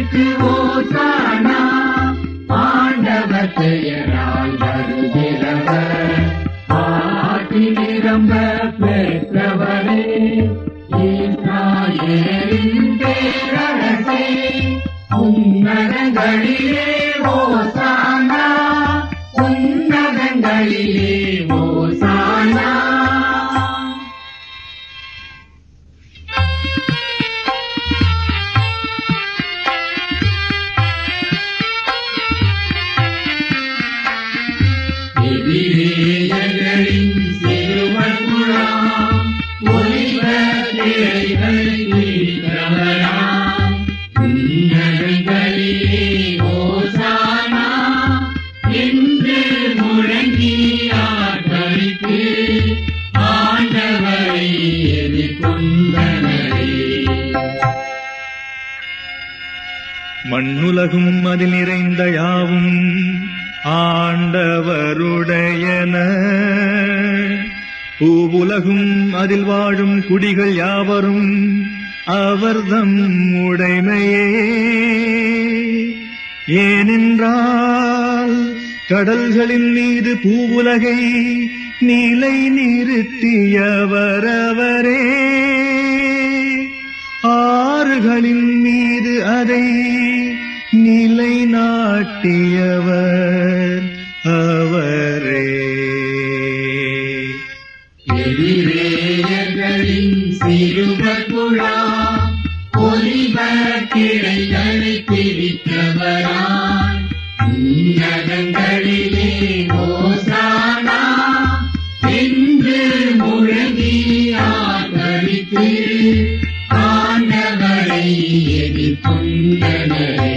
அவருக்கு ஓசானா ஆண்டவர் பெயரால் வருகிறவர் ஆட்டி நிரம்ப பெற்றவரே இஸ்ராயேலின் பேரரசே உன்னதங்களிலே ஓசானா உன்னதங்களிலே ஓசானா எதிரேயர்களின் சிறுவர் குழாம் ஒலிவ திரைகள் பிடித்தவராம் உன்னதங்களிலே ஓசானா என்று முழங்கி ஆர்ப்பரித்து ஆண்டவரை எதிர்கொண்டனரே மண்ணுலகும் அதில் நிறைந்த யாவும் ஆண்டவருடையன பூவுலகும் அதில் வாழும் குடிகள் யாவரும் அவர்தம் உடைமையே ஏனென்றால் கடல்களின் மீது பூவுலகை நிலை நிறுத்தியவரவரே ஆறுகளின் மீது அதை நிலைநாட்டியவர் அவரே எதிரேயர்களின் சிறுவர் குழாம் ஒலிவ கிளைகளை பிடித்தவராய் உன்னதங்களிலே ஓசானா என்று முழங்கி ஆர்ப்பரித்து ஆண்டவரை எதிர்கொண்டனரே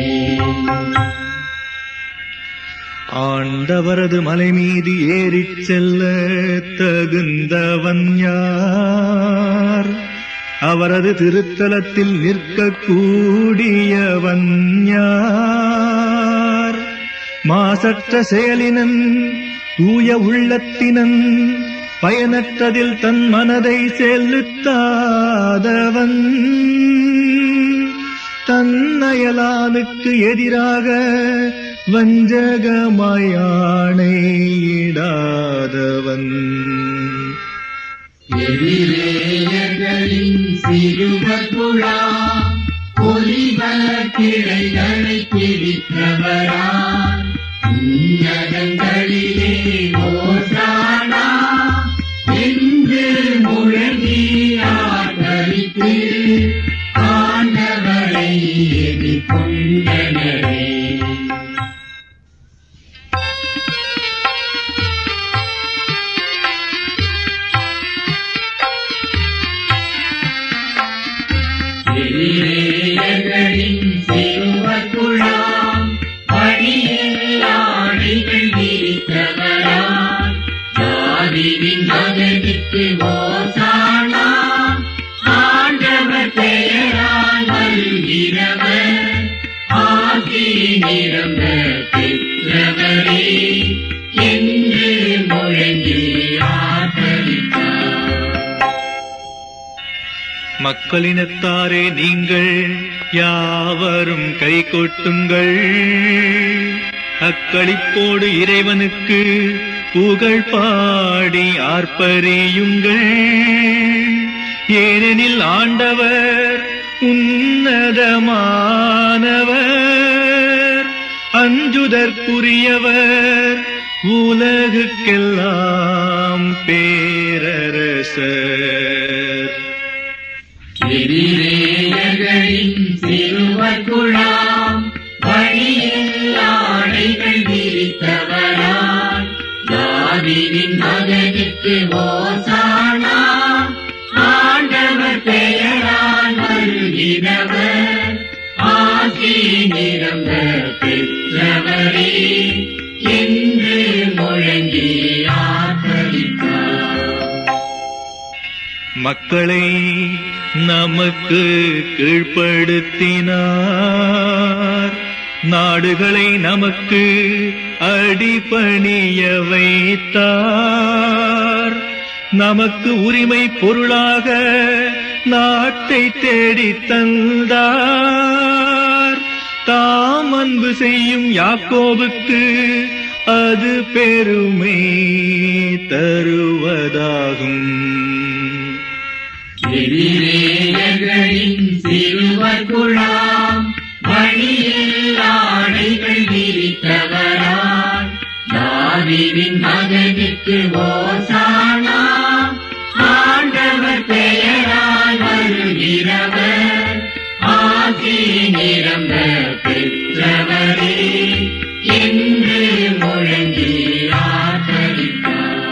ஆண்டவரது மலை மீது ஏறிச் செல்ல தகுந்தவன் யார் அவரது திருத்தலத்தில் நிற்கக்கூடியவன் யார் மாசற்ற செயலினன் தூய உள்ளத்தினன் பயனற்றதில் தன் மனதை செலுத்தாதவன் தன்னயலானுக்கு எதிராக வஞ்சகமாயாணையிடாதவன் எதிரேயர்களின் சிறுவர் குழாம் ஒலிவ கிளைகளை பிடித்தவராய் உன்னதங்களிலே ஓசானா என்று முழங்கி ஆர்ப்பரித்து ஆண்டவரை எதிர்கொண்டனரே எதிரேயர்களின் சிறுவர் குழாம் பணியில் ஆடைகள் விரித்தவராய் தாவீதின் மகனுக்கு ஓசானா ஆண்டவர் பெயரால் வருகிறவர் ஆசி நிரம்ப பெற்றவரே என்று முழங்கி ஆர்ப்பரித்தார் மக்களினத்தாரே நீங்கள் யாவரும் கை கொட்டுங்கள் அக்களிப்போடு இறைவனுக்கு புகழ் பாடி ஆர்ப்பரியுங்கள் ஏனெனில் ஆண்டவர் உன்னதமானவர் அஞ்சுதற்குரியவர் உலகுக்கெல்லாம் பேரரசர் எதிரேயர்களின் சிறுவர் குழாம் வழியில் ஆடைகள் விரித்தவராய் தாவீதின் மகனுக்கு ஓசானா ஆண்டவர் பெயரால் வருகிறவர் ஆசி நிரம்ப பெற்றவரே என்று முழங்கி ஆர்ப்பரித்தார் மக்களை நமக்கு கீழ்ப்படுத்தினார் நாடுகளை நமக்கு அடிபணிய வைத்தார் நமக்கு உரிமை பொருளாக நாட்டை தேடி தந்தார் தாம் அன்பு செய்யும் யாக்கோபுக்கு அது பெருமை தருவதாகும் எதிரேயர்களின் சிறுவர் குழாம் வழியில் ஆடைகள் விரித்தவரான் தாவீதின் மகனுக்கு ஓசானா ஆண்டவர் பெயரால் வருகிறவர் ஆசி நிரம்ப பெற்றவரே என்று முழங்கி ஆதரித்தார்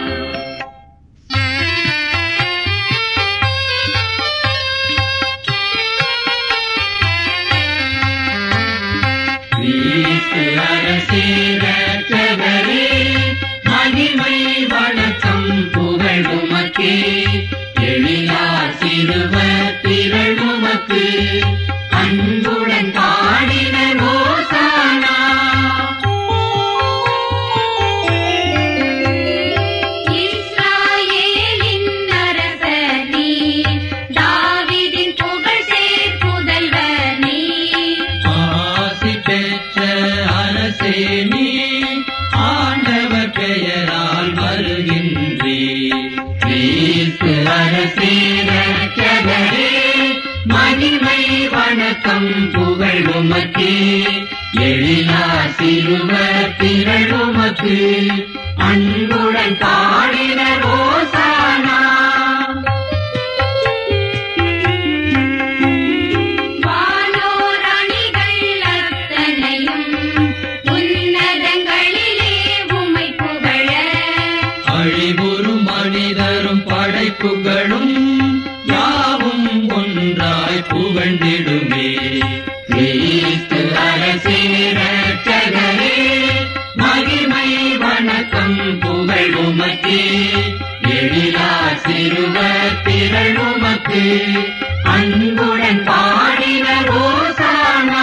கிறிஸ்து அரசே ரட்சகரே, மகிமை வணக்கம் புகழ் உமக்கே எழிலா சிறுவர் திரள் உமக்கு அன்புடன் பாடினர் ஓசானா இஸ்ராயேலின் அரசர் நீர், தாவீதின் புகழ் சேர் புதல்வர் நீர். ஆசி பெற்ற அரசே நீ ஆண்டவர் பெயரால் வருகின்றே கிறிஸ்து அரசே ரட்சகரே மகிமை வணக்கம் புகழ் உமக்கே எழிலா சிறுவர் திரள் உமக்கு அன்புடன் பாடினர் ஓசானா வானோர் அணிகள் அத்தனையும் உன்னதங்களிலே உம்மை புகழ. அழிவுறும் மனிதரும் படைப்புகளும் யாவும் ஒன்றாய் புகழ்ந்திடுமே கிறிஸ்து அரசே ரட்சகரே மகிமை வணக்கம் புகழ் உமக்கே எழிலா சிறுவர் திரள் உமக்கு அன்புடன் பாடினர் ஓசானா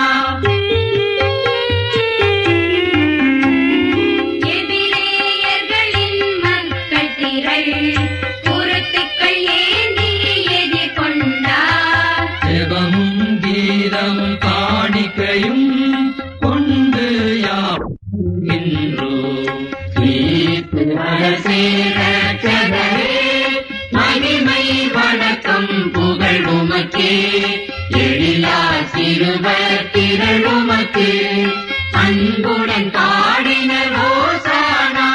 எபிரேயர்களின் மக்கள் திரள் குருத்துக்கள் ஏந்தி எதிர்கொண்டார். ஜெபமும் கீதமும் காணிக்கையும் கொண்டு யான்றோ கிறிஸ்து அரசே ரட்சகரே மகிமை வணக்கம் புகழ் உமக்கே எழிலா சிறுவர் திரள் உமக்கு அன்புடன் பாடினர் ஓசானா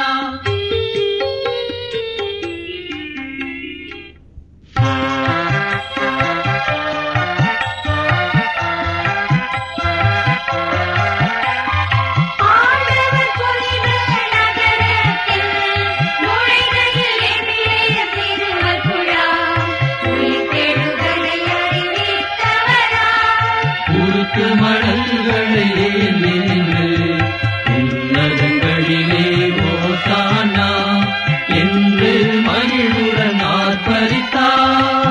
ஆண்டவர் புனித நகரத்தில் நுழைகையில் எபிரேய சிறுவர் குழாம் உயிர்த்தெழுதலை அறிவித்தவராம். உருக்கு மணல்களை ஏந்தி நின்று உன்னதங்களிலே ஓசானா என்று மகிழ்வுடன் ஆர்ப்பரித்தார்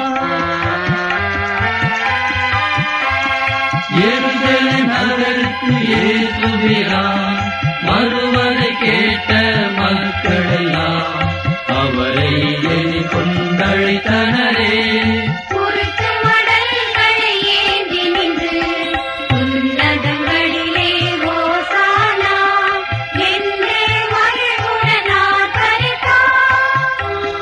எருசலேம் நகருக்கு இயேசுவிரான் வருவதை கேட்ட மக்களெல்லாம் அவரை எதிர் கொண்டழைத்தனரே குருத்து மடல்களை ஏந்தி நின்று உன்னதங்களிலே ஓசானா என்று மகிழ்வுடன் ஆர்ப்பரித்தார்.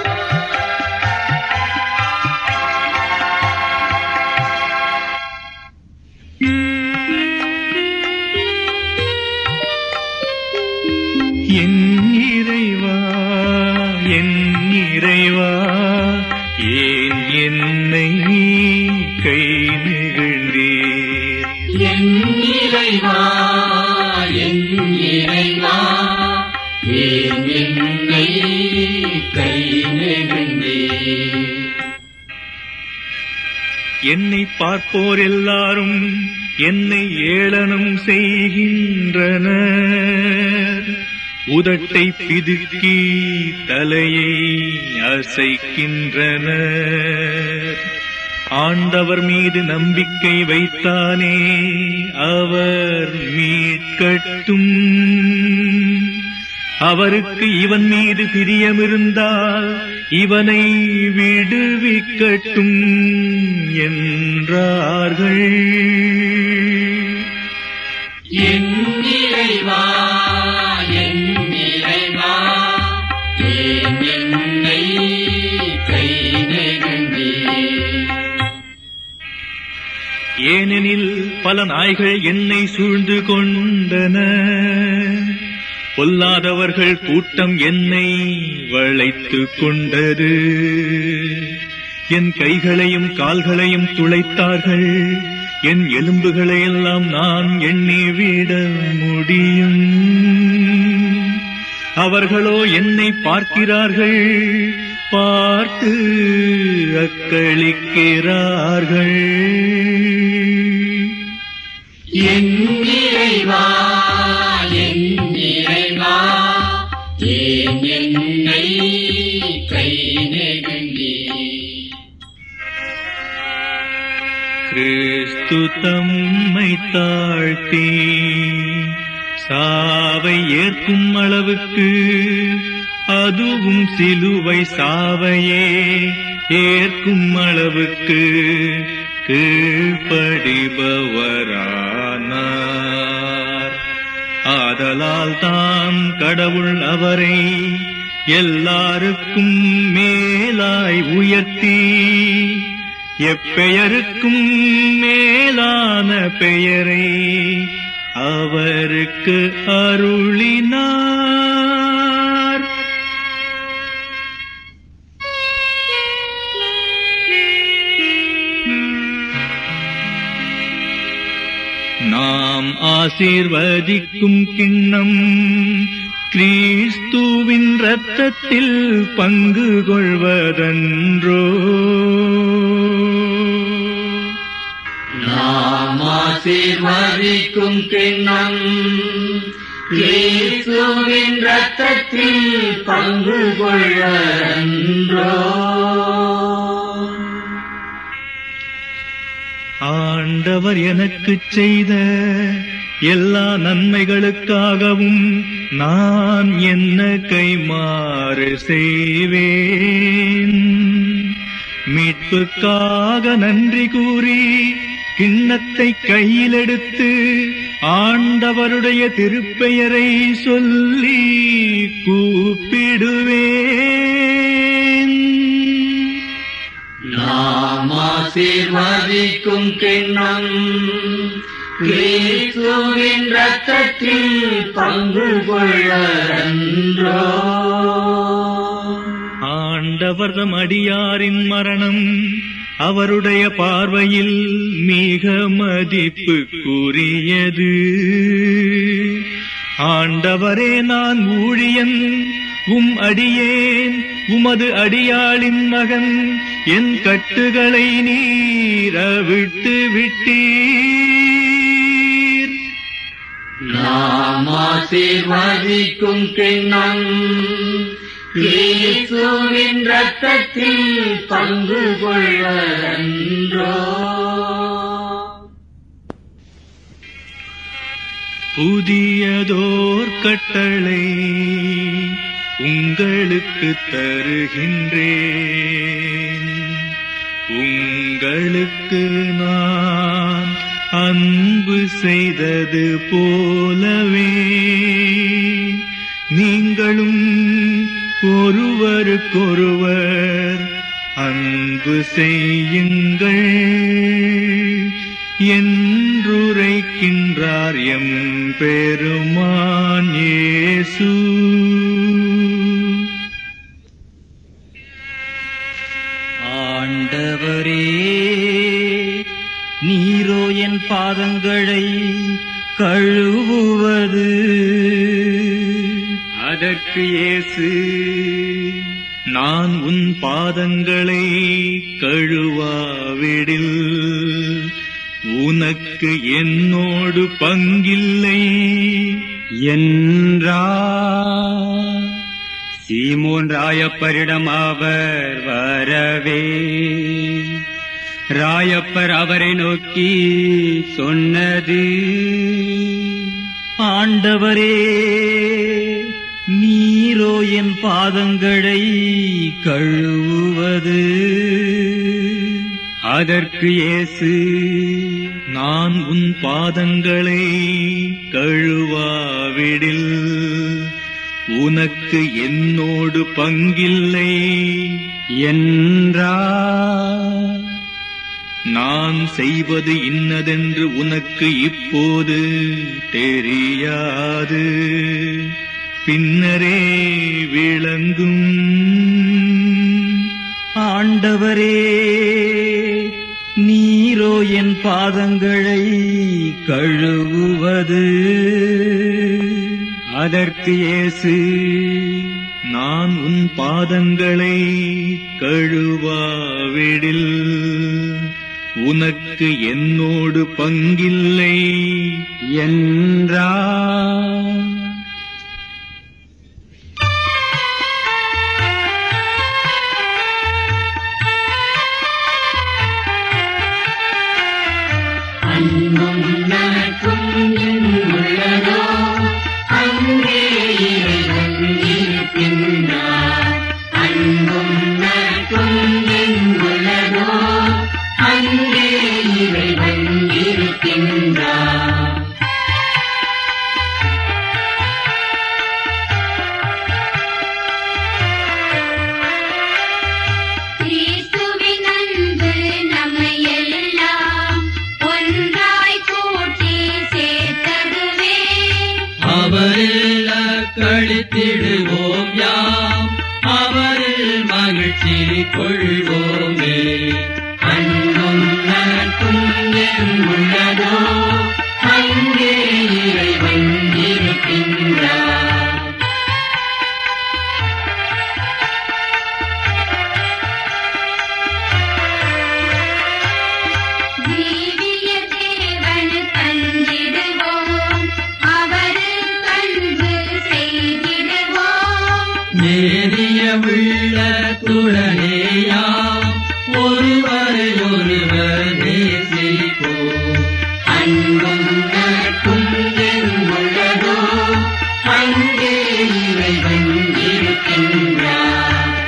என் இறைவா என் இறைவா ஏன் என்னை கை நிகழ்ந்தீர் என் இறைவா என் இறைவா ஏன் என்னை கை நெகிழ்ந்தே என்னை பார்ப்போர் எல்லாரும் என்னை ஏளனம் செய்கின்றனர் உதட்டை பிதுக்கி தலையை அசைக்கின்றனர் ஆண்டவர் மீது நம்பிக்கை வைத்தானே அவர் மீட்கட்டும் அவருக்கு இவன் மீது பிரியமிருந்தால் இவனை விடுவிக்கட்டும் என்றார்கள் என் இறைவா என் இறைவா ஏன் என்னை கை நெருங்கி ஏனெனில் பல நாய்கள் என்னை சூழ்ந்து கொண்டன பொல்லாதவர்கள் கூட்டம் என்னை வளைத்துக் கொண்டது என் கைகளையும் கால்களையும் துளைத்தார்கள் என் எலும்புகளை எல்லாம் நான் எண்ணிவிட முடியும் அவர்களோ என்னை பார்க்கிறார்கள் பார்த்து அக்களிக்கிறார்கள் என் இறைவா என் இறைவா ஏன் என்னை கை நெருங்கி கிறிஸ்து தம்மை தாழ்த்தி சாவை ஏற்கும் அளவுக்கு அதுவும் சிலுவை சாவையே ஏற்கும் அளவுக்கு கீழ்ப்படிபவரானார் ஆதலால் தாம் கடவுள் அவரை எல்லாருக்கும் மேலாய் உயர்த்தி எப்பெயருக்கும் மேலான பெயரை அவருக்கு அருளினார் நாம் ஆசீர்வதிக்கும் கிண்ணம் கிறிஸ்துவின் இரத்தத்தில் பங்கு கொள்வதன்றோ நாம் ஆசீர்வதிக்கும் கிண்ணம் இயேசுவின் ரத்தத்தில் பங்கு கொள்வதன்றோ ஆண்டவர் எனக்குச் செய்த எல்லா நன்மைகளுக்காகவும் நான் என்ன கைமாறு செய்வேன் மீட்புக்காக நன்றி கூறி கிண்ணத்தை கையிலெடுத்து ஆண்டவருடைய திருப்பெயரை சொல்லி கூப்பிடுவேன் நாம் ஆசீர்வதிக்கும் கிண்ணம் கிறிஸ்துவின் ரத்தத்தில் பங்கு கொள்வதன்றோ ஆண்டவர் தம் அடியாரின் மரணம் அவருடைய பார்வையில் மிக மதிப்புக்குரியது ஆண்டவரே நான் ஊழியன் உம் அடியேன் உமது அடியாளின் மகன் என் கட்டுகளை நீர் அவிழ்த்து விட்டீர் நாம் ஆசீர்வதிக்கும் கிண்ணம் இயேசுவின் ரத்தத்தில் பங்கு கொள்வதன்றோ புதியதோர் கட்டளை உங்களுக்கு தருகின்றேன் உங்களுக்கு நான் அன்பு செய்தது போலவே நீங்களும் ஒருவருக்கொருவர் அன்பு செய்யுங்கள் என்றுரைக்கின்றார் எம் பெருமான் இயேசு ஆண்டவரே நீரோ என் பாதங்களை கழுவுவது அதற்கு இயேசு நான் உன் பாதங்களை கழுவாவிடில் உனக்கு என்னோடு பங்கில்லை என்றா சீமோன் ராயப்பரிடம் அவர் வரவே ராயப்பர் அவரை நோக்கி சொன்னது ஆண்டவரே நீரோ என் பாதங்களை கழுவுவது அதற்கு இயேசு நான் உன் பாதங்களை கழுவாவிடில் உனக்கு என்னோடு பங்கில்லை என்றார் நான் செய்வது இன்னதென்று உனக்கு இப்போது தெரியாது பின்னரே விளங்கும் ஆண்டவரே நீரோ என் பாதங்களை கழுவுவது அதற்கு இயேசு நான் உன் பாதங்களை கழுவாவிடில் உனக்கு என்னோடு பங்கில்லை என்றார் அன்பும் நட்பும் உள்ளதோ அங்கே இறைவன் இருக்கின்றார் அன்பும் நட்பும் உள்ளதோ அங்கே இறைவன் இருக்கின்றார் கிறிஸ்துவின் அன்பு நம்மை எல்லாம் ஒன்றாய் கூட்டி சேர்த்ததுவே அவரில் கழித்திடுவோம் யாம் அவரில் மகிழ்ச்சி கொள்வோமே அன்பும் நட்பும் என் உள்ளதோ அங்கே இறைவன் இருக்கின்றார் ஜீவிய தேவன் கண்டிடுவோம் அவரில் அன்பு செய்திடுவோம் நேரிய உள்ள துடனேயாம் ஒருவரை ஒருவர் நேசிப்போம் அன்பும் நட்பும் என் உள்ளதோ அங்கே இறைவன் இருக்கின்றார்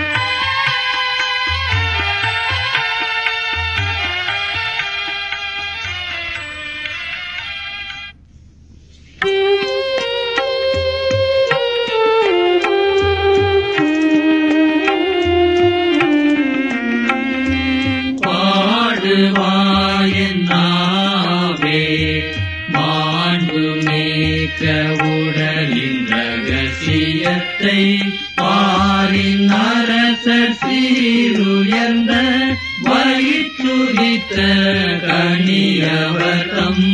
பாடுவாயன்னாவே மாண்பு மேக்க உடலின் ரகசியத்தை பாரின் அரசர் சீருயர்ந்த வயிற்றுதித்த கணியவர்தம்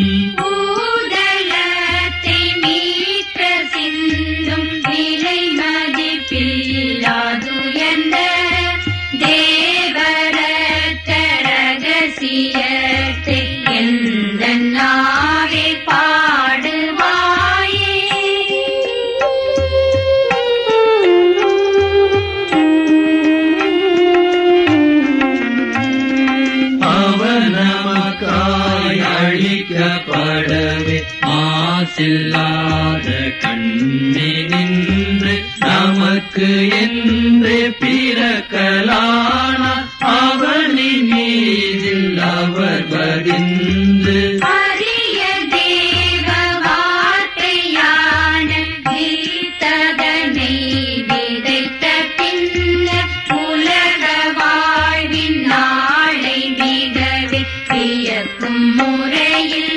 பூதலத்தை மீட்க சிந்தும் விலை மதிப்பில்லாதுயர்ந்த தேவரத்த ரகசியத்தை எந்த நாவே பாடுவாயே அவர் நமக்காய் அழிக்கப்படவே மாசில்லாத கண்ணி நின்று நமக்கு என்று பிறக்கலான அவனின் மீதில் அவர் பதிந்து அரிய தேவ வார்த்தையான கீர்த்ததனை விதைத்த பின்னர் உலக வாழ்வின் நாளை மிகவே வியக்கும் முறையில்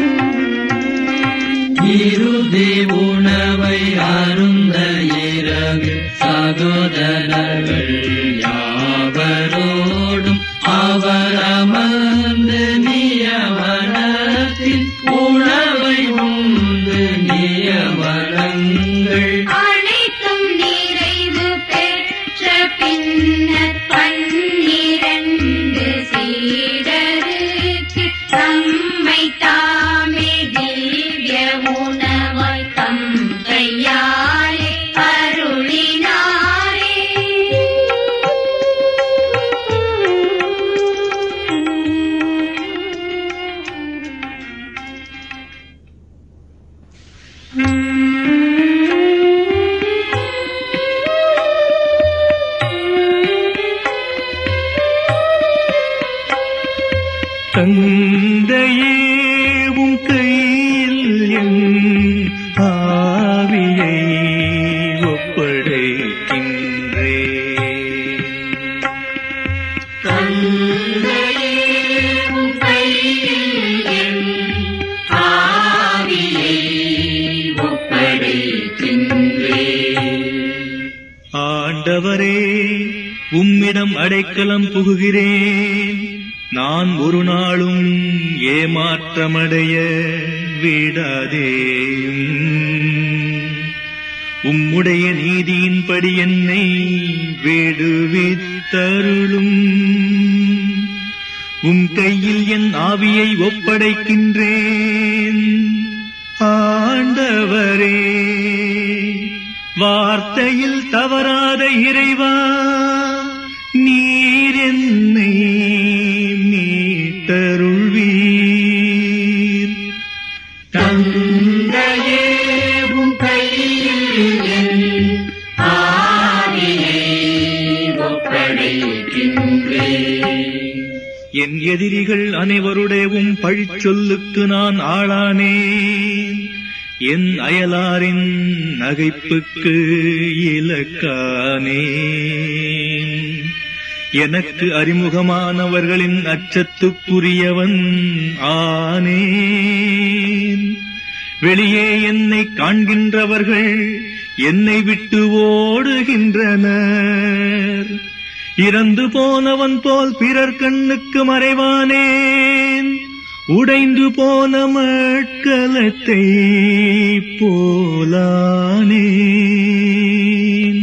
முடிக்கலானாம் இறுதி உணவை அருந்த இரவு தந்தையே உம் கையில் என் ஆவியை ஒப்படைக்கின்றே தந்தையே உம் கையில் என் ஆவியை ஒப்படைக்கின்றேன். ஆண்டவரே உம்மிடம் அடைக்கலம் புகுகிறேன் நான் ஒரு நாளும் ஏமாற்றமடைய விடாதேயும் உம்முடைய நீதியின்படி என்னை விடுவித்தருளும் உம் கையில் என் ஆவியை ஒப்படைக்கின்றேன் ஆண்டவரே வார்த்தையில் தவறாத இறைவா நீர் என்னை மீட்டருள்வீர் தந்தையே உம் கையில் என் ஆவியை ஒப்படைக்கின்றேன். என் எதிரிகள் அனைவருடையவும் பழிச்சொல்லுக்கு நான் ஆளானேன் என் அயலாரின் நகைப்புக்கு இலக்கானேன் எனக்கு அறிமுகமானவர்களின் அச்சத்துக்குரியவன் ஆனேன் வெளியே என்னை காண்கின்றவர்கள் என்னை விட்டு ஓடுகின்றனர் இறந்து போனவன் போல் பிறர் கண்ணுக்கு மறைவானேன் உடைந்து போன மட்கலத்தை போலானேன்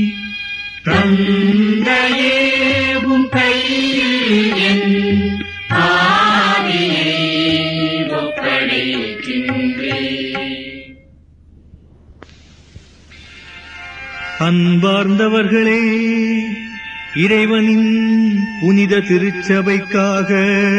தந்தையே உம் கையில் என் ஆவியை ஒப்படைக்கின்றேன். அன்பார்ந்தவர்களே இறைவனின் புனித திருச்சபைக்காக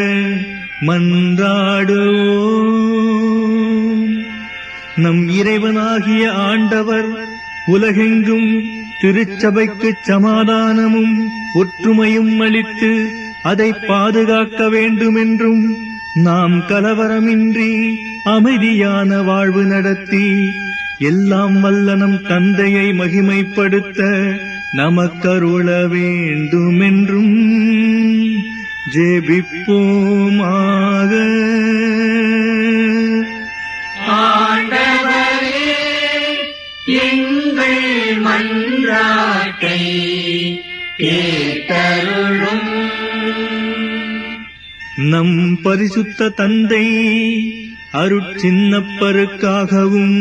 மன்றாடுவோம் நம் இறைவனாகிய ஆண்டவர் உலகெங்கும் திருச்சபைக்கு சமாதானமும் ஒற்றுமையும் அளித்து அதை பாதுகாக்க வேண்டுமென்றும் நாம் கலவரமின்றி அமைதியான வாழ்வு நடத்தி எல்லாம் வல்ல நம் தந்தையை மகிமைப்படுத்த நமக்கருள வேண்டுமென்றும் ஜெபிப்போமாக ஆண்டவரே எங்கள் மன்றாட்டை கேட்டருளும் நம் பரிசுத்த தந்தை அருட்சின்னப்பருக்காகவும்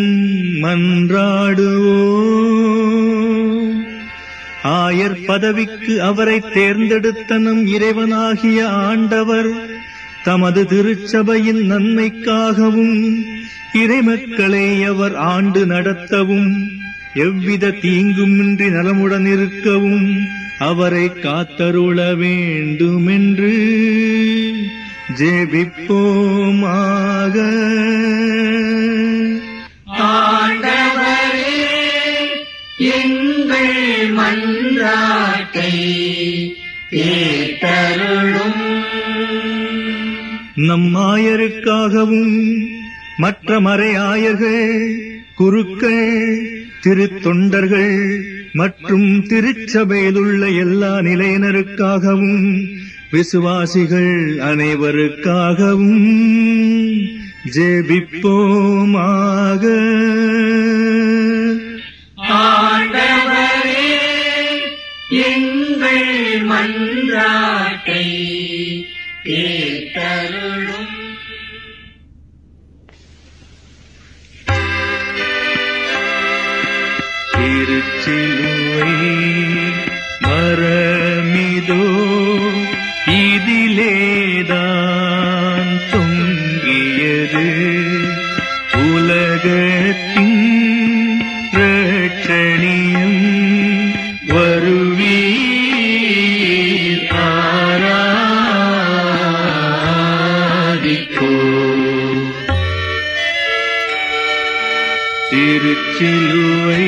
மன்றாடுவோம் ஆயர் பதவிக்கு அவரை தேர்ந்தெடுத்த நம் இறைவனாகிய ஆண்டவர் தமது திருச்சபையின் நன்மைக்காகவும் இறைமக்களை அவர் ஆண்டு நடத்தவும் எவ்வித தீங்குமின்றி நலமுடன் இருக்கவும் அவரை காத்தருள வேண்டுமென்று ஜெபிப்போமாக ஆண்டவரே எங்கள் மன்றாட்டை கேட்டருளும் நம் ஆயருக்காகவும் மற்ற மறை ஆயர்கள் குருக்கள் திருத்தொண்டர்கள் மற்றும் திருச்சபையில் உள்ள எல்லா நிலையினருக்காகவும் விசுவாசிகள் அனைவருக்காகவும் ஜெபிப்போமாக ஆண்டவரே எங்கள் மன்றாட்டை கேட்டருளும் திருச்சிலுவை மரமிதோ இதிலேதான் தொங்கியது உலகத்தின் ரட்சணியம் வருவீர் ஆராதிக்கோ திருச்சிலுவை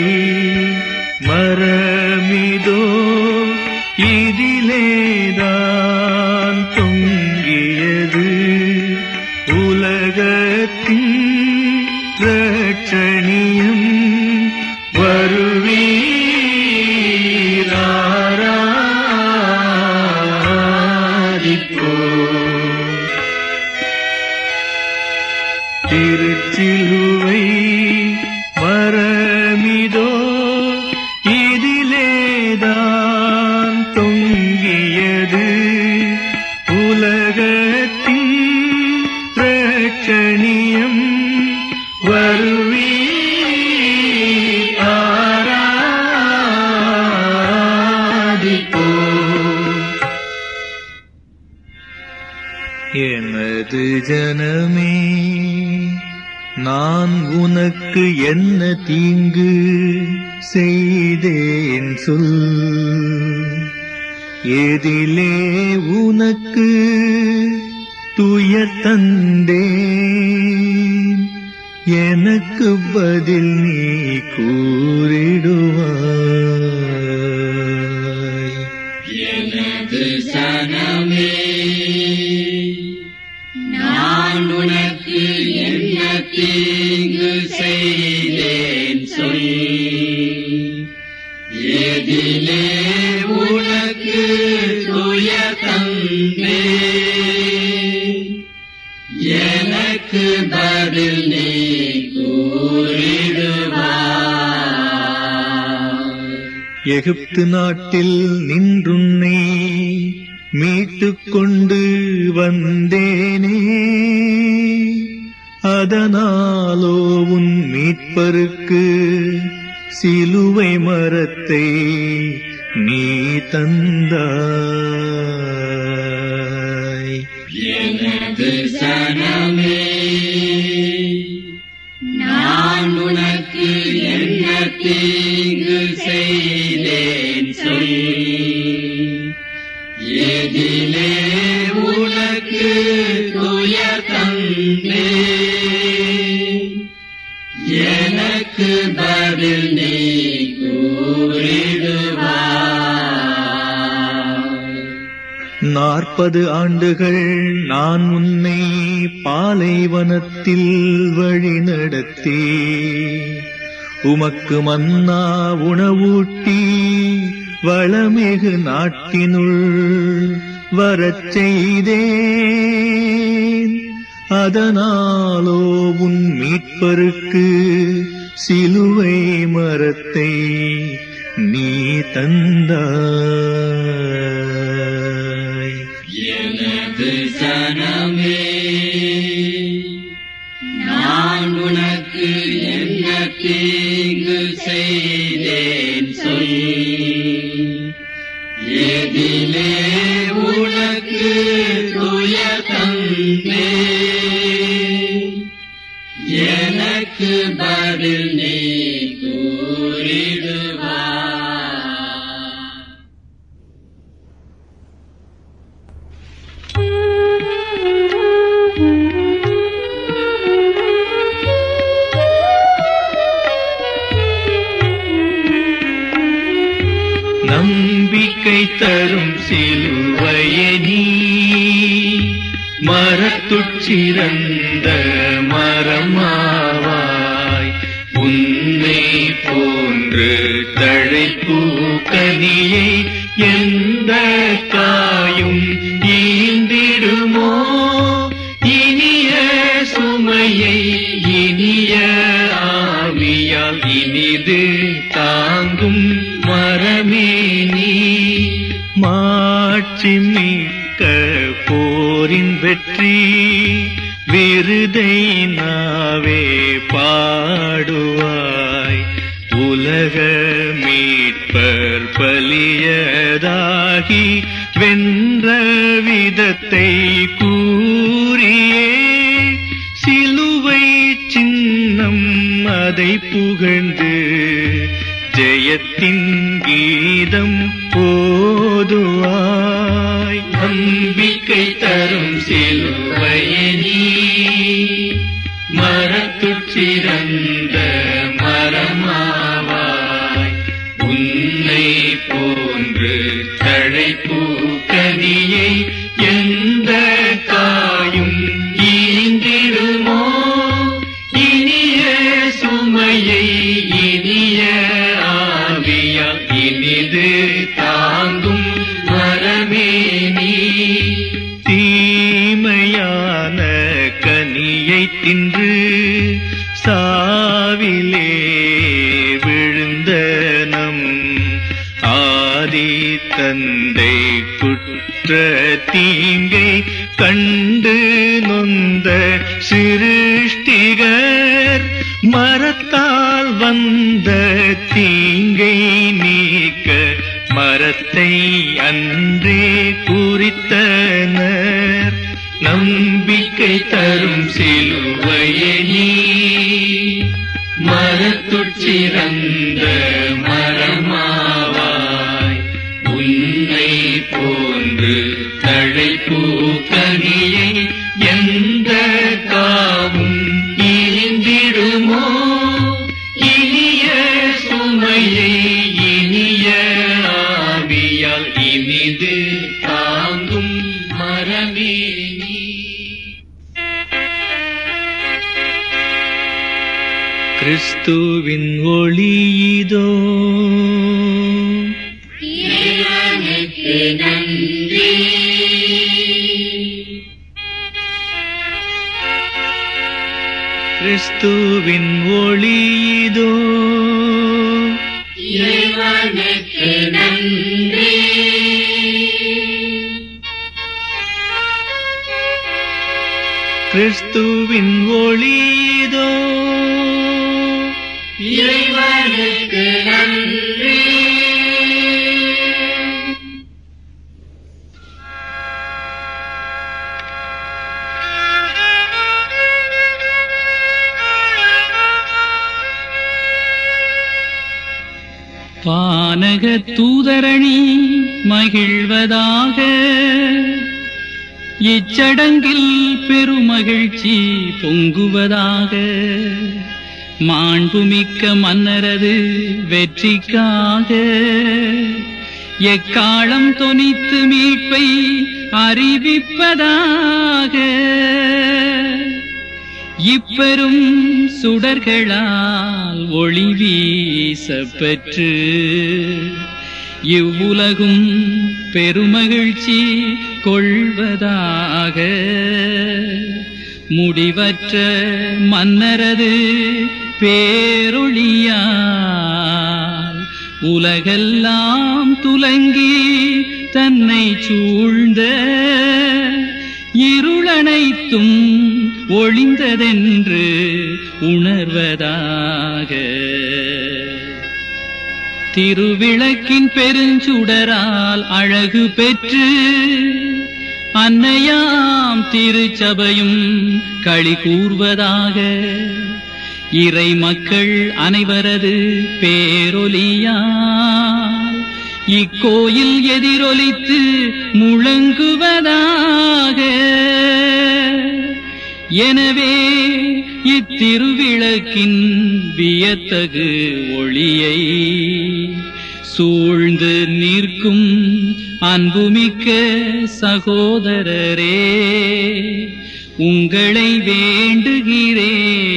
மரமிதோ இதிலேதான் தொங்கியது உலகத்தின் ரட்சணியம் வருவீராராதிப்போ திருச்சிலுவை மரமிதோ இதிலேதான் தொங்கியது உலகத்தின் ரட்சணியம் வருவீ ஆராதிப்போ எனது ஜனமே நான் உனக்கு என்ன தீங்கு செய்தேன் சொல் எதிலே உனக்கு துயர் தந்தேன் எனக்கு பதில் நீ கூறிடுவாய் எனது சனமே நான் உனக்கு என்ன தீங்கு செய்தேன் சொல் எதிலே உனக்கு துய தந்தே எனக்கு பதில் நீ கூறிடுவாய் எகிப்து நாட்டில் நின்றுன்னை மீட்டுக் கொண்டு வந்தேனே அதனாலோ உன் மீட்பருக்கு சிலுவை மரத்தை நீ தந்தாய் எனது சனமே நான் உனக்கு என்ன தீங்கு செய்தேன் சொல் எதிலே உனக்கு துய தந்தே எனக்கு பதில் நீ கூறிடுவாய் நாற்பது ஆண்டுகள் நான் உன்னை பாலைவனத்தில் வழி நடத்தி உமக்கு மன்னா உணவூட்டி வளமிகு நாட்டினுள் வரச் செய்தேன் அதனாலோ உன் மீட்பருக்கு சிலுவை மரத்தை நீ தந்தாய் எனது சனமே நான் உனக்கு என்ன தீங்கு செய்தேன் சொல் எதிலே உனக்கு துய தந்தே எனக்கு பதில் நீ கூறிடுவாய் நம்பிக்கை தரும் சிலுவையனி மரத்துச்சிறந்த மரமாவாய் உன்னை போன்று தழைப்பு கனியை எந்த காயும் ஈந்திடுமோ இனிய சுமையை இனிய ஆவியால் இனிது தாங்கும் மரமே நீ மாட்சி மிக்க போரின் வெற்றி விருதை நாவே பாடுவாய் உலக மீட்பர் பலியதாகி வென்ற விதத்தை கூறியே சிலுவை சின்னம் அதை புகழ்ந்து ஜெயத்தின் கீதம் போதுவாய் நம்பிக்கை தரும் சிலுவையனி மரத்துச்சிறந்த மரமாவாய் உன்னை போன்று தழைப்பு கனியை எந்த காயும் ஈந்திடுமோ தின்று சாவிலே விழுந்த நம் ஆதி தந்தை குற்ற தீங்கை கண்டு நொந்த சிருஷ்டிகர் மரத்தால் வந்த தீங்கை நீக்க மரத்தை அன்றே குறித்தனர் நம்பிக்கை தரும் சிலுவையே நீ மரத்துச்சிறந்த மரமாவாய் உன்னை போன்று தழைப்பூ கனியை எந்த காவும் இனிந்திடுமோ இனிய சுமையை இனிய ஆவியால் இனிது தாங்கும் மரமே நீ கிறிஸ்துவின் ஒளியிதோ இறைவனுக்கு நன்றி கிறிஸ்துவின் ஒளியிதோ இறைவனுக்கு நன்றி கிறிஸ்துவின் ஒளியிதோ இறைவனுக்கு நன்றி பானக தூதரணி மகிழ்வதாக இச்சடங்கில் பெருமகிழ்ச்சி பொங்குவதாக மாண்புமிக்க மன்னரது வெற்றிக்காக எக்காலம் தொனித்து மீட்பை அறிவிப்பதாக இப்பெரும் சுடர்களால் ஒளி வீச பெற்று இவ்வுலகும் பெருமகிழ்ச்சி கொள்வதாக முடிவற்ற மன்னரது பேரொளியால் உலகெல்லாம் துலங்கி தன்னை சூழ்ந்த இருளனைத்தும் ஒளிந்ததென்று உணர்வதாக திருவிளக்கின் பெருஞ்சுடரால் அழகு பெற்று அன்னையாம் திருச்சபையும் களி கூர்வதாக இறை மக்கள் அனைவரது பேரொலியால் இக்கோயில் எதிரொலித்து முழங்குவதாக எனவே இத்திருவிளக்கின் வியத்தகு ஒளியை சூழ்ந்து நிற்கும் அன்புமிக்க சகோதரரே உங்களை வேண்டுகிறே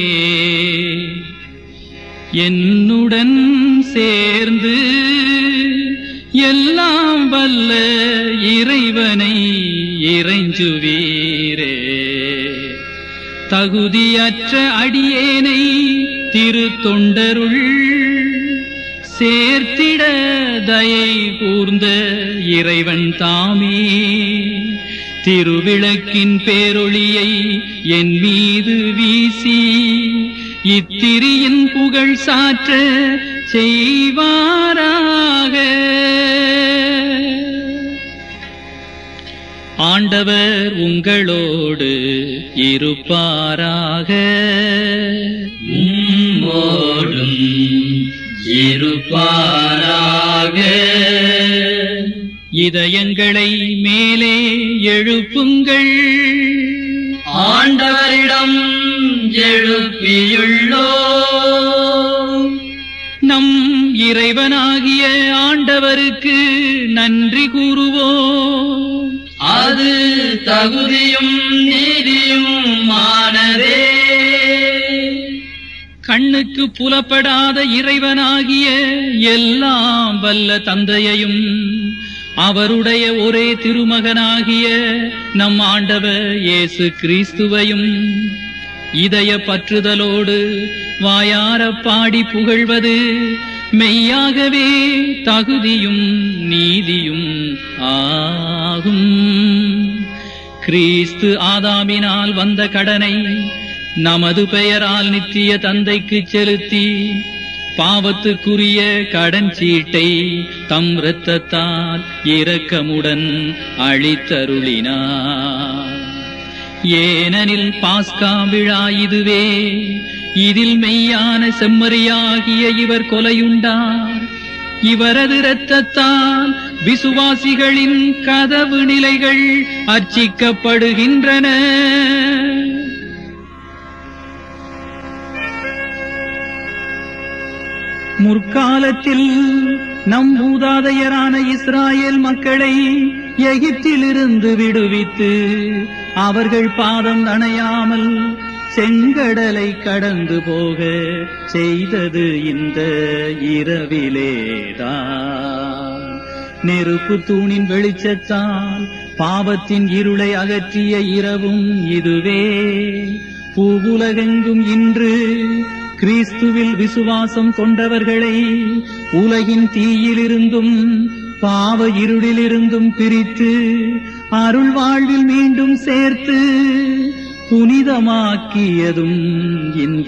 என்னுடன் சேர்ந்து எல்லாம் வல்ல இறைவனை இறைஞ்சுவீரே தகுதியற்ற அடியேனை திருத்தொண்டருள் சேர்த்திட தயை கூர்ந்த இறைவன் தாமே திருவிளக்கின் பேரொளியை என் மீது வீசி இத்திரியின் புகழ் சாற்ற செய்வாராக ஆண்டவர் உங்களோடு இருப்பாராக உம்மோடும் இருப்பாராக இதயங்களை மேலே எழுப்புங்கள் ஆண்டவரிடம் எழுப்பியுள்ளோ நம் இறைவனாகிய ஆண்டவருக்கு நன்றி கூறுவோம் அது தகுதியும் நீதியும் ஆனதே கண்ணுக்கு புலப்படாத இறைவனாகிய எல்லாம் வல்ல தந்தையையும் அவருடைய ஒரே திருமகனாகிய நம் ஆண்டவர் இயேசு கிறிஸ்துவையும் இதய பற்றுதலோடு வாயார பாடி புகழ்வது மெய்யாகவே தகுதியும் நீதியும் ஆகும் கிறிஸ்து ஆதாமினால் வந்த கடனை நமது பெயரால் நித்திய தந்தைக்கு செலுத்தி பாவத்துக்குரிய கடன் சீட்டை தம் இரத்தத்தால் இரக்கமுடன் அளித்தருளினார் ஏனெனில் பாஸ்கா விழா இதுவே இதில் மெய்யான செம்மறியாகிய இவர் கொலையுண்டார் இவரது இரத்தத்தால் விசுவாசிகளின் கதவு நிலைகள் அர்ச்சிக்கப்படுகின்றன முற்காலத்தில் நம் மூதாதையரான இஸ்ராயேல் மக்களை எகிப்திலிருந்து விடுவித்து அவர்கள் பாதம் நனையாமல் செங்கடலை கடந்து போக செய்தது இந்த இரவிலேதான் நெருப்பு தூணின் வெளிச்சத்தால் பாவத்தின் இருளை அகற்றிய இரவும் இதுவே பூவுலகெங்கும் இன்று கிறிஸ்துவில் விசுவாசம் கொண்டவர்களை உலகின் தீயிலிருந்தும் பாவ இருளிலிருந்தும் பிரித்து அருள் வாழ்வில் மீண்டும் சேர்த்து புனிதமாக்கியதும் இந்த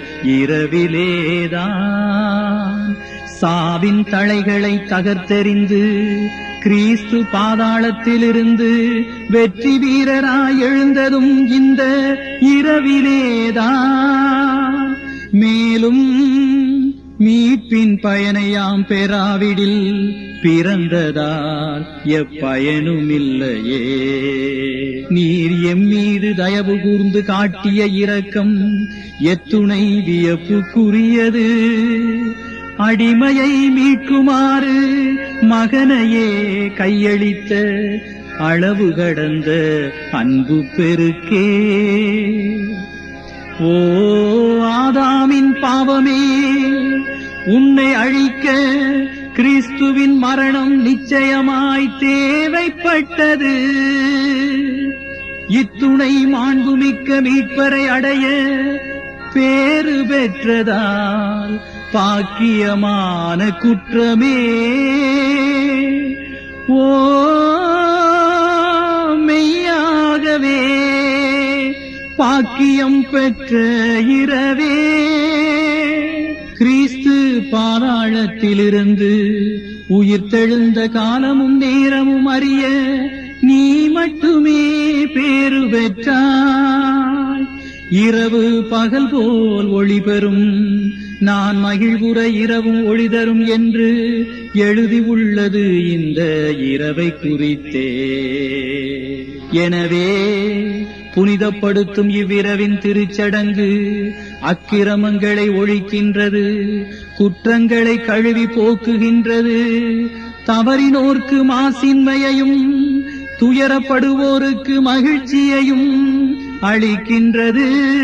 இரவிலேதான் சாவின் தலைகளை தகர்த்தெறிந்து கிறிஸ்து பாதாளத்திலிருந்து வெற்றி வீரராய் எழுந்ததும் இந்த இரவிலேதான் மேலும் மீட்பின் பயனையாம் பெறாவிடில் பிறந்ததால் எப்பயனுமில்லையே நீர் எம்மீது தயவு கூர்ந்து காட்டிய இரக்கம் எத்துணை வியப்புக்குரியது அடிமையை மீட்குமாறு மகனையே கையளித்த அளவு கடந்த அன்பு பெருக்கே ஓ ஆதாமின் பாவமே உன்னை அழிக்க கிறிஸ்துவின் மரணம் நிச்சயமாய் தேவைப்பட்டது இத்துணை மாண்புமிக்க மீட்பரை அடைய பேறு பெற்றதால் பாக்கியமான குற்றமே ஓ மெய்யாகவே பாக்கியம் பெற்ற இரவே கிறிஸ்து பாராளத்திலிருந்து உயிர்த்தெழுந்த காலமும் நேரமும் அறிய நீ மட்டுமே பேறு பெற்றாய் இரவு பகல் போல் ஒளி பெறும் நான் மகிழ்வுற இரவும் ஒளி தரும் என்று எழுதி உள்ளது இந்த இரவை குறித்தே எனவே புனிதப்படுத்தும் இவ்விரவின் திருச்சடங்கு அக்கிரமங்களை ஒழிக்கின்றது குற்றங்களை கழுவி போக்குகின்றது தவறினோர்க்கு மாசின்மையையும் துயரப்படுவோருக்கு மகிழ்ச்சியையும் அளிக்கின்றது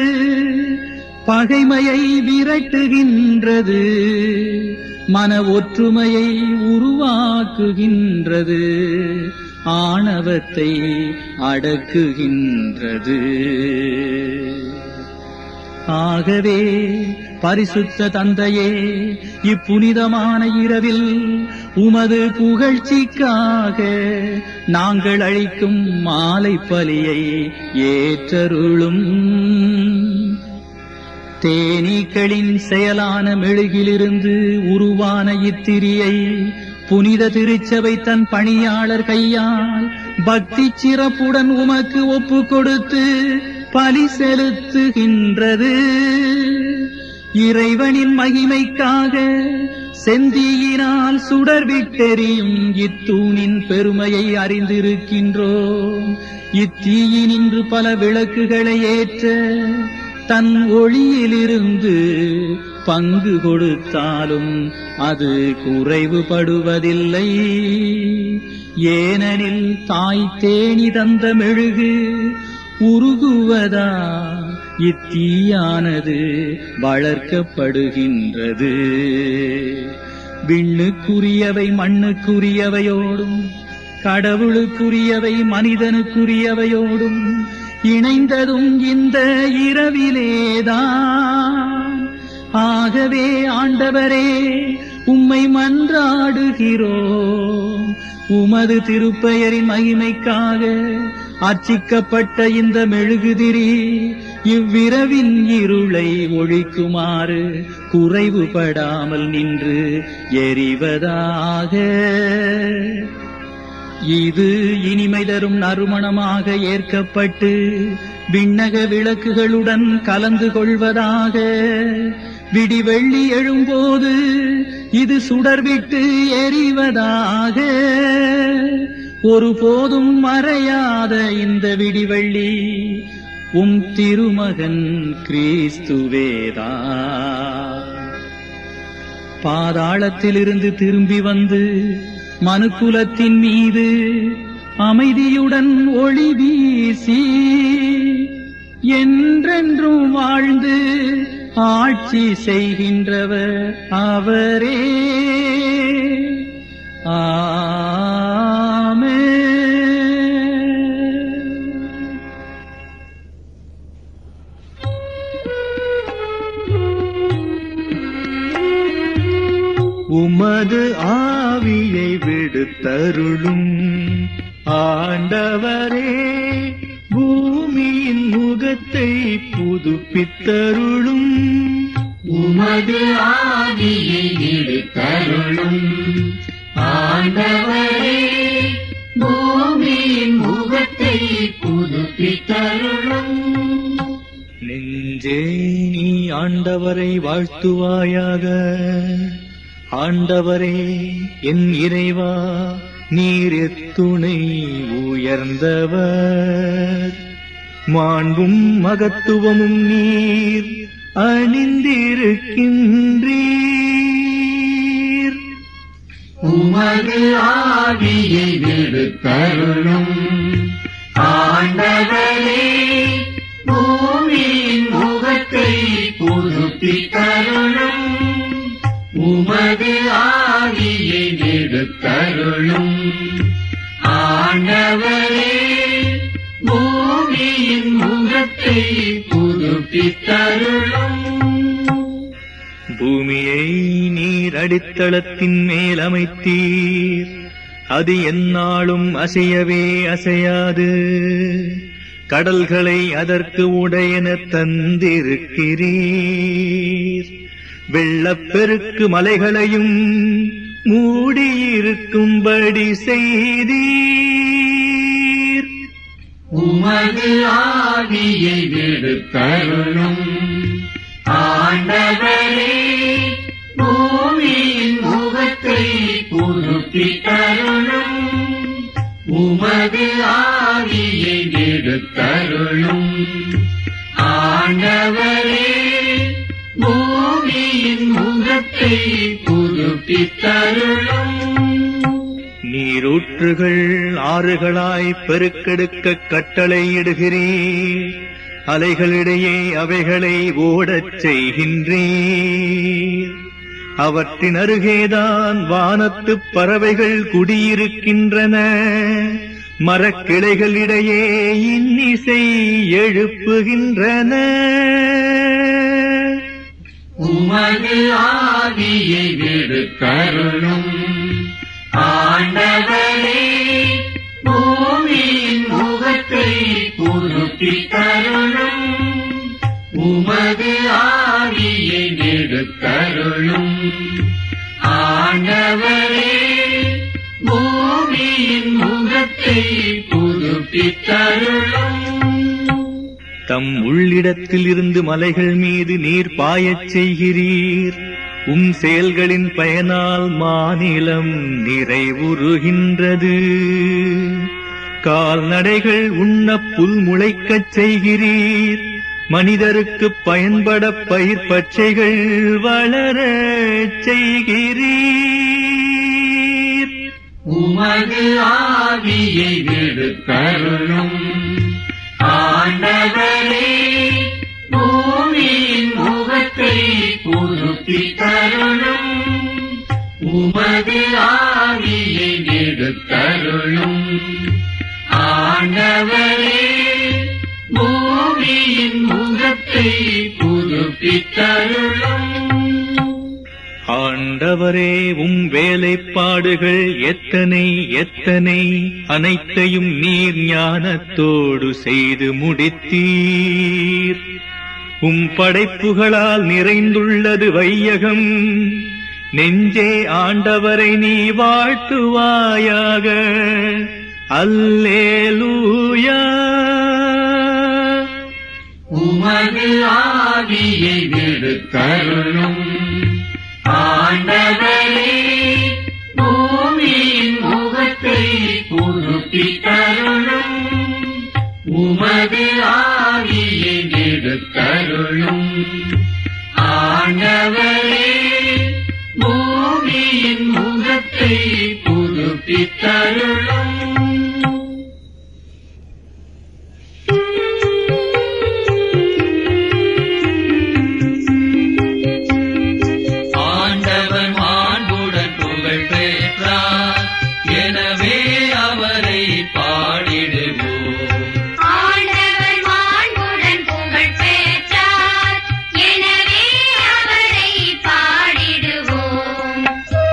பகைமையை விரட்டுகின்றது மன ஒற்றுமையை உருவாக்குகின்றது ஆணவத்தை அடக்குகின்றது ஆகவே பரிசுத்த தந்தையே இப்புனிதமான இரவில் உமது புகழ்ச்சிக்காக நாங்கள் அளிக்கும் மாலை பலியை ஏற்றருளும் தேனீக்களின் செயலான மெழுகிலிருந்து உருவான இத்திரியை புனித திருச்சபை தன் பணியாளர் கையால் பக்தி சிறப்புடன் உமக்கு ஒப்பு கொடுத்து பலி செலுத்துகின்றது இறைவனின் மகிமைக்காக செந்தியினால் சுடர் விட்டெறியும் இத்தூணின் பெருமையை அறிந்திருக்கின்றோம் இத்தீயினின்று பல விளக்குகளை ஏற்ற தன் ஒளியிலிருந்து பங்கு கொடுத்தாலும் அது குறைவுபடுவதில்லை ஏனெனில் தாய் தேனி தந்த மெழுகு உருகுவதா இத்தீயானது வளர்க்கப்படுகின்றது விண்ணுக்குரியவை மண்ணுக்குரியவையோடும் கடவுளுக்குரியவை மனிதனுக்குரியவையோடும் இணைந்ததும் இந்த இரவிலேதான் ஆகவே ஆண்டவரே உம்மை மன்றாடுகிறோம் உமது திருப்பெயரின் மகிமைக்காக அர்ச்சிக்கப்பட்ட இந்த மெழுகுதிரி இவ்விரவின் இருளை ஒழிக்குமாறு குறைவுபடாமல் நின்று எரிவதாக இது இனிமை தரும் நறுமணமாக ஏற்கப்பட்டு விண்ணக விளக்குகளுடன் கலந்து கொள்வதாக விடிவெள்ளி எழும்போது இது சுடர்விட்டு எரிவதாக ஒருபோதும் மறையாத இந்த விடிவெள்ளி உம் திருமகன் கிறிஸ்துவேதா பாதாளத்திலிருந்து திரும்பி வந்து மனுக்குலத்தின் மீது அமைதியுடன் ஒளி வீசி என்றென்றும் வாழ்ந்து ஆட்சி செய்கின்றவர் அவரே ஆமென் உமது ஆவியை விடுத்தருளும் ஆண்டவரே பூமியின் முகத்தை புதுப்பித்தருளும் உமது ஆவியை எடுத்தருளும் ஆண்டவரே பூமியின் முகத்தை புதுப்பித்தருளும் நெஞ்சே நீ ஆண்டவரை வாழ்த்துவாயாக ஆண்டவரே என் இறைவா நீர் எத்துணை உயர்ந்தவர் மாண்பும் மகத்துவமும் நீர் அணிந்திருக்கின்றீர் உமது ஆவியை எடுத்தருளும் ஆண்டவரே பூமியின் முகத்தை புதுப்பித்தருளும் உமது ஆவியை எடுத்தருளும் ஆண்டவரே பூமியின் முகத்தை புதுப்பித்தருளும் பூமியை நீர் அடித்தளத்தின் மேல் அமைத்தீர் அது எந்நாளும் அசையவே அசையாது கடல்களை அதற்கு உடையென தந்திருக்கிறீர் வெள்ளப்பெருக்கு மலைகளையும் மூடியிருக்கும்படி செய்தீர் உமது ஆவியை விடுத்தருளும் ஆண்டவரே பூமியின் முகத்தை புதுப்பித்தருளும் உமது ஆவியை விடுத்தருளும் ஆண்டவரே பூமியின் முகத்தை புதுப்பித்தருளும் நீரூற்றுகள் ஆறுகளாய் பெருக்கெடுக்க கட்டளையிடுகிறீர் அலைகளிடையே அவைகளை ஓடச் செய்கின்றீர் அவற்றின் அருகேதான் வானத்துப் பறவைகள் குடியிருக்கின்றன மரக்கிளைகளிடையே இன்னிசை எழுப்புகின்றன உமது ஆவியை விடுத்தருளும் ஆண்டவரே பூமியின் முகத்தை புதுப்பித்தருளும் உமது ஆவியை விடுத்தருளும் ஆண்டவரே பூமியின் முகத்தை புதுப்பித்தருளும் தம் உள்ளிடத்தில் இருந்து மலைகள் மீது நீர் பாயச் செய்கிறீர் உம் செயல்களின் பயனால் மாநிலம் நிறைவுறுகின்றது கால்நடைகள் உண்ண புல் முளைக்கச் செய்கிறீர் மனிதருக்கு பயன்பட பயிர் பச்சைகள் வளரச் செய்கிறீர் உமது ஆவியை விடுத்தருளும் ஆண்டவரே பூமியின் முகத்தை புதுப்பித்தருளும் உமது ஆவியை விடுத்தருளும் ஆண்டவரே பூமியின் முகத்தை புதுப்பித்தருளும் ஆண்டவரே உம் வேலைப்பாடுகள் எத்தனை எத்தனை அனைத்தையும் நீர் ஞானத்தோடு செய்து முடித்தீர் உம் படைப்புகளால் நிறைந்துள்ளது வையகம் நெஞ்சே ஆண்டவரை நீ வாழ்த்துவாயாக அல்லேலூயா உமது ஆவியை விடுத்தருளும் ஆண்டவரே பூமியின் முகத்தை புதுப்பித்தருளும் உமது ஆவியை விடுத்தருளும் ஆண்டவரே பூமியின் முகத்தை புதுப்பித்தருளும் ஆண்டவர் மாண்புடன் புகழ் பெற்றார் எனவே அவரை பாடிடுவோம் ஆண்டவர் மாண்புடன் புகழ் பெற்றார் எனவே அவரை பாடிடுவோம்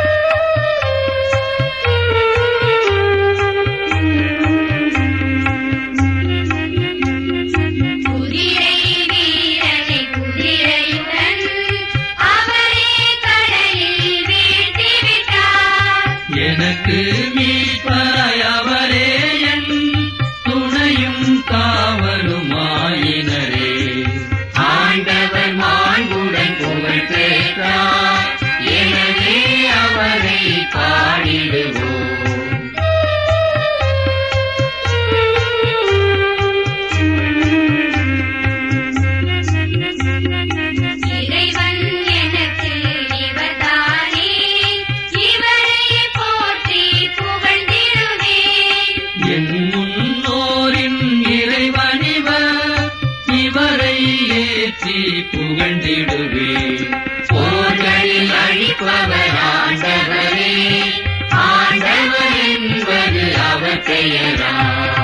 குதிரை வீரனை குதிரையுடன் அவரே கடலில் வீழ்த்திவிட்டார் எனக்கு மீட்பராய் அவரே என் துணையும் காவலுமாயினரே ஆண்டவர் மாண்புடன் புகழ் பெற்றார் எனவே அவரை பாடிடுவோம் இறைவன் எனக்கு இவர்தானே இவரை போற்றி புகழ்ந்திடுவேன் என் முன்னோரின் இறைவனிவர் இவரை ஏற்றி புகழ்ந்திடுவேன் போர்களில் அழிப்பவர் ஆண்டவரே ஆண்டவர் என்பது அவர் பெயரா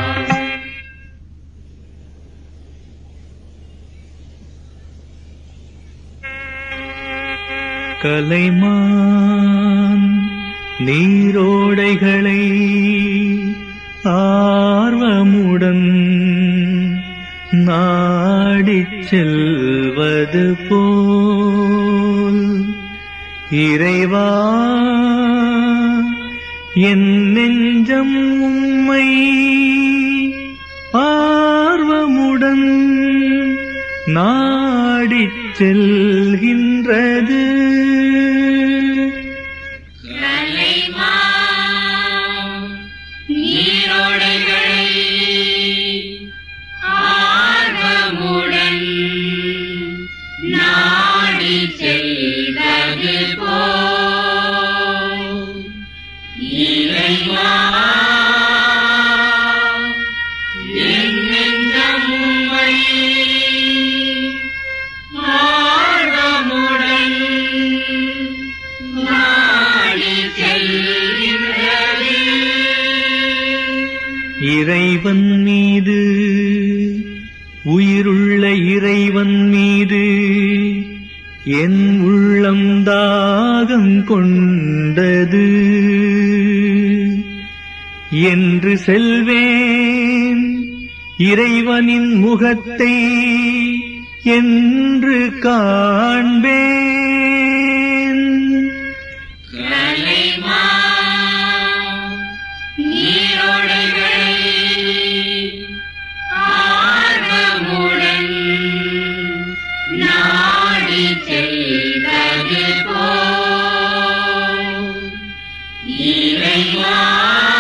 கலைமான் நீரோடைகளை ஆர்வமுடன் நாடிச் செல்வது போல் இறைவா என் நெஞ்சம் உம்மை ஆர்வமுடன் நாடிச் செல்கின்றது கலைமா நீரோடைகளை ஆர்வமுடன் நாடி செல்வது போல் இறைவா என் நெஞ்சம் உம்மை ஆர்வமுடன் நாடி செல்கின்றது இறைவன் மீது உயிருள்ள இறைவன் மீது என் உள்ளம் தாகம் கொண்டது என்று செல்வேன் இறைவனின் முகத்தை என்று காண்பேன் கலைமா நீரோடைகளை ஆர்வமுடன் நாடி செல்வது போல் இறைவா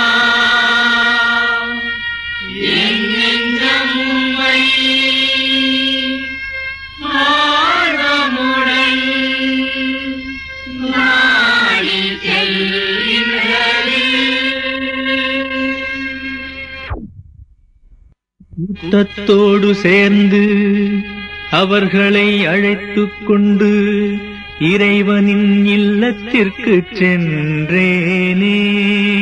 என் நெஞ்சம் உம்மை ஆர்வமுடன் நாடி செல்கின்றது கூட்டத்தோடு சேர்ந்து அவர்களை அழைத்துக் கொண்டு இறைவனின் இல்லத்திற்கு சென்றேனே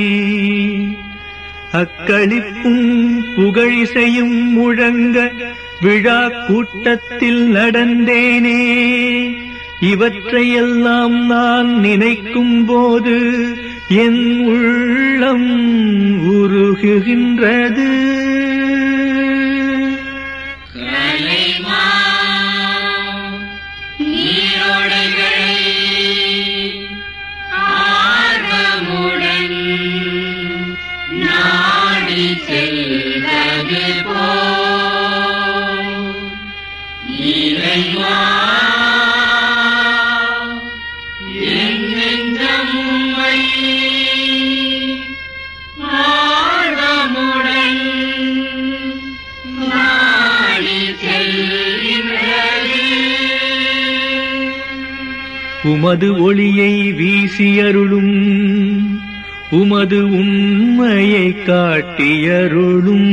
அக்களிப்பும் புகழிசையும் முழங்க விழா கூட்டத்தில் நடந்தேனே இவற்றையெல்லாம் நான் நினைக்கும் போது என் உள்ளம் உருகுகின்றது கலைமா நீரோடைகளை ஆர்வமுடன் நாடி செல்வது போ இறைவா என் நெஞ்சம் உம்மை ஆர்வமுடன் நாடி செல்கின்றது உமது ஒளியை வீசியருளும் உமது உண்மையை காட்டியருளும்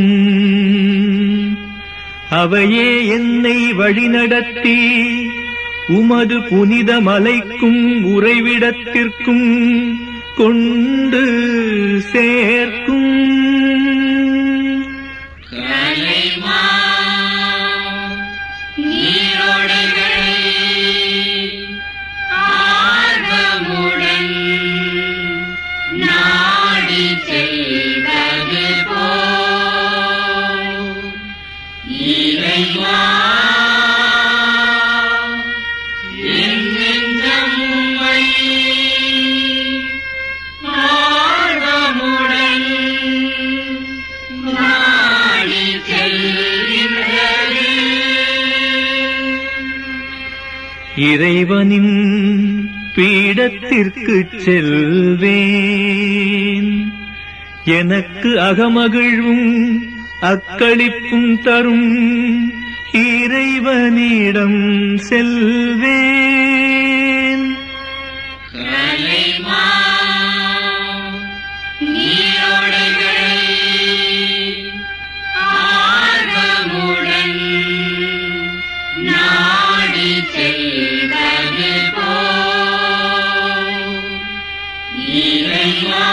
அவையே என்னை வழிநடத்தி உமது புனித மலைக்கும் உறைவிடத்திற்கும் கொண்டு சேர்க்கும் கலைமா நீரோடைகளை ஆர்வமுடன் நாடி செல்வது போ இறைவா என் நெஞ்சம் உம்மை ஆர்வமுடன் நாடி செல்கின்றது இறைவனின் பீடத்திற்கு செல்வேன் எனக்கு அகமகிழ்வும் அக்களிப்பும் தரும் இறைவனிடம் செல்வேன் கலைமா நீரோடைகளை ஆர்வமுடன் நாடி செல்வது போ இறைவா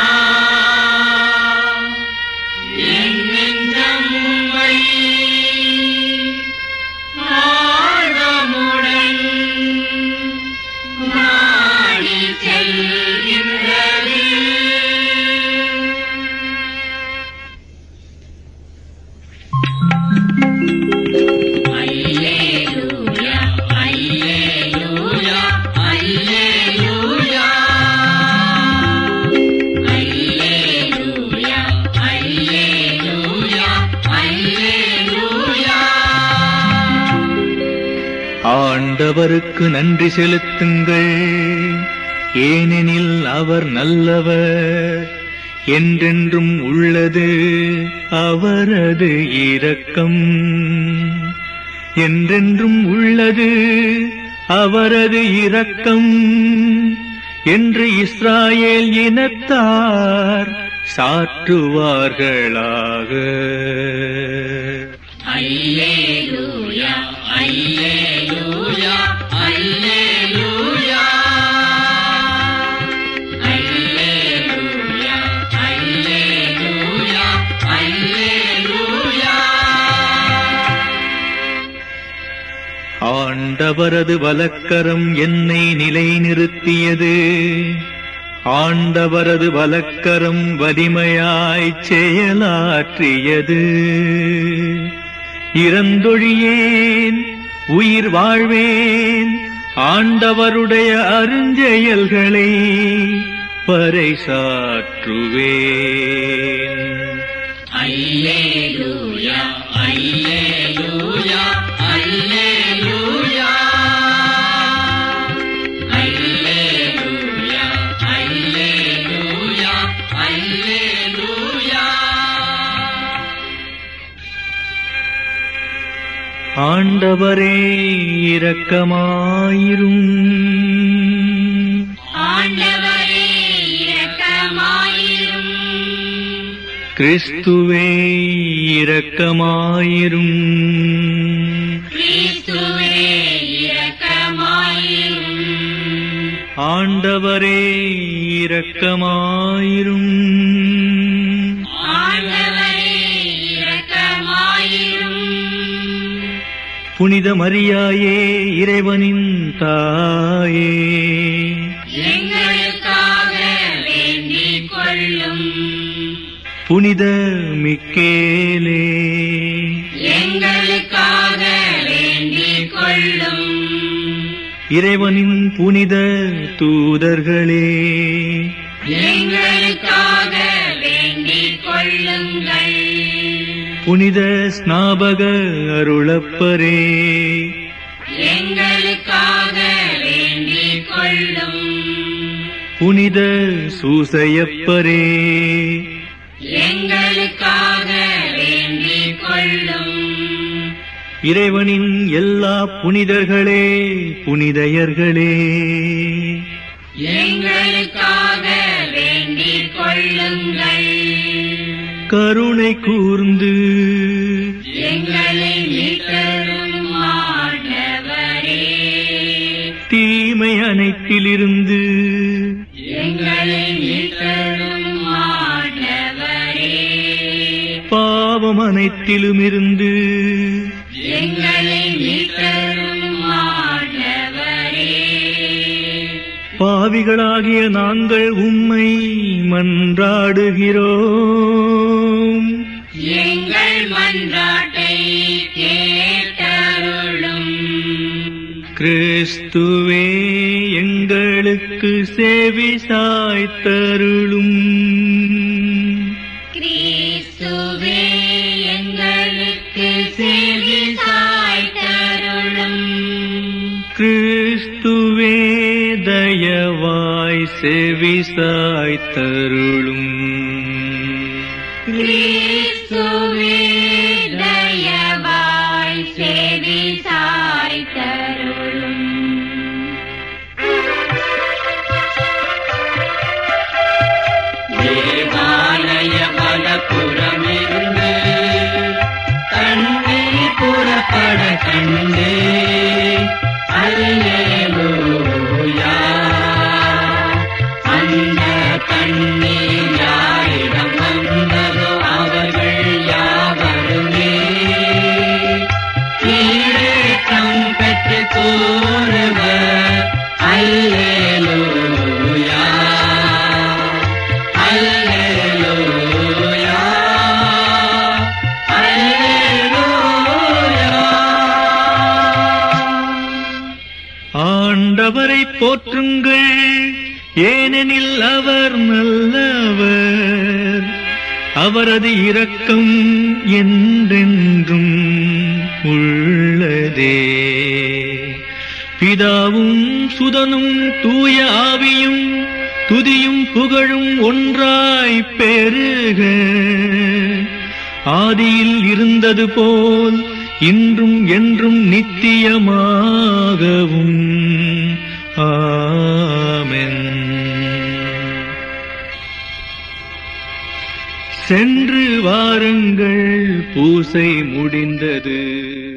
என் நெஞ்சம் உம்மை ஆர்வமுடன் நாடி செல்கின்றது அல்லேலூயா அல்லேலூயா அல்லேலூயா அல்லேலூயா அல்லேலூயா அல்லேலூயா ஆண்டவருக்கு நன்றி செலுத்துங்கள் ஏனெனில் அவர் நல்லவர் என்றென்றும் உள்ளது அவரது இரக்கம் என்றென்றும் உள்ளது அவரது இரக்கம் என்று இஸ்ராயேல் இனத்தார் சாற்றுவார்களாக அல்லேலூயா அல்லேலூயா அல்லேலூயா அல்லேலூயா அல்லேலூயா அல்லேலூயா ஆண்டவரது வலக்கரம் என்னை நிலைநிறுத்தியது ஆண்டவரது வலக்கரம் வலிமையாய்ச் செயலாற்றியது இறந்தொழியேன் உயிர் வாழ்வேன் ஆண்டவருடைய அருஞ்செயல்களை பறைசாற்றுவேன் அல்லேலூயா அல்லேலூயா அல்லேலூயா அல்லேலூயா அல்லேலூயா அல்லேலூயா ஆண்டவரே இரக்கமாயிரும் ஆண்டவரே இரக்கமாயிரும் கிறிஸ்துவே இரக்கமாயிரும் கிறிஸ்துவே இரக்கமாயிரும் ஆண்டவரே இரக்கமாயிரும் ஆண்டவரே இரக்கமாயிரும் புனித மரியாயே இறைவனின் தாயே எங்களுக்காக வேண்டிக் கொள்ளும் புனித மிக்கேலே எங்களுக்காக வேண்டிக் கொள்ளும் இறைவனின் புனித தூதர்களே எங்களுக்காக வேண்டிக் கொள்ளுங்கள் புனித ஸ்நாபக அருளப்பரே எங்களுக்காக வேண்டிக் கொள்ளும் புனித சூசையப்பரே எங்களுக்காக வேண்டிக் கொள்ளும் இறைவனின் எல்லா புனிதர்களே புனிதையர்களே எங்களுக்காக வேண்டிக் கொள்ளுங்கள் கருணை கூர்ந்து எங்களை மீட்டரும் ஆண்டவரே தீமை அனைத்திலிருந்து எங்களை மீட்டரும் ஆண்டவரே பாவம் அனைத்திலுமிருந்து எங்களை மீட்டரும் ஆண்டவரே பாவிகளாகிய நாங்கள் உம்மை மன்றாடுகிறோம் எங்கள் மன்றாட்டை கேட்டருளும் கிறிஸ்துவே எங்களுக்கு சேவி சாய்த்தருளும் கிறிஸ்துவே எங்களுக்கு சேவி சாய்த்தருளும் கிறிஸ்துவே தயவாய் செவி சாய்த்தருளும் கிறிஸ்துவே தயவாய் சேவி சாய்த்தருளும் தேவாலய வலப்புறமிருந்து தண்ணீர் புறப்பட கண்டே அல்லேலூயா அந்த தண்ணீர் யாரிடம் வந்ததோ அவர்கள் யாவருமே ஈடேற்றம் பெற்று கூறுவர் அல்லேலூயா அல்லேலூயா அல்லேலூயா ஆண்டவரை போற்றுங்கள் ஏனெனில் அவர் நல்லவர் அவரது இரக்கம் என்றென்றும் உள்ளதே பிதாவும் சுதனும் தூய ஆவியும் துதியும் புகழும் ஒன்றாய் பெருக ஆதியில் இருந்தது போல் இன்றும் என்றும் நித்தியமாகவும் ஆமென் சென்று வாருங்கள் பூசை முடிந்தது